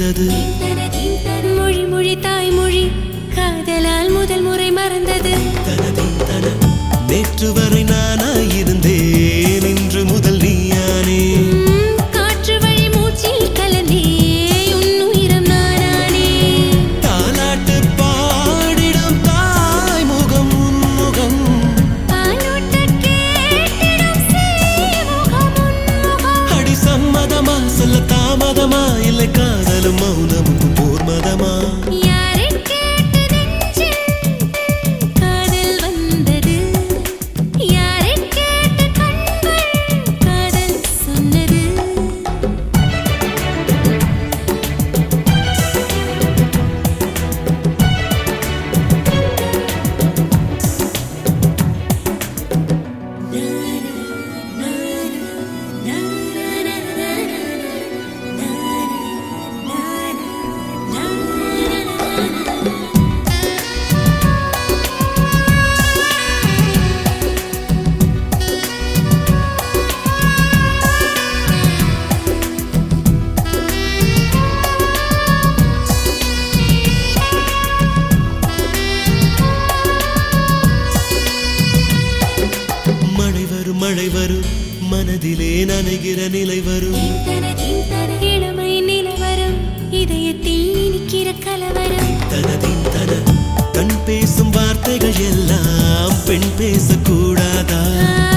பிறந்தது மொழி மொழி தாய்மொழி காதலால் முதல் முறை மறந்தது தனதின் தன நேற்று வரை நானாயிருந்தேன் இன்று முதல் நீயானே உம், காற்று வழி மூச்சில் கலந்தே உன்னுயிரம் நானானே தாலாட்டு பாடிடும் தாய் முகம் உன்முகம் பாலூட்ட கேட்டிடும் சேமுகம் உன்முகம் அடி சம்மதமா சொல்ல தாமதமா இல்லை காதலும் மௌனமும் போர் மதமா யாரை கேட்டு நெஞ்சில் காதல் வந்தது யாரை கேட்டு கண்கள் காதல் சொன்னது மழை வரும் மழை வரும் மனதிலே நனைகிற நிலை வரும் இளமை நிலவரம் இதயத்தில் இனிக்கிற கலவரம் தனதின் தன கண் பேசும் வார்த்தைகள் எல்லாம் பெண் பேசக்கூடாதா ஆ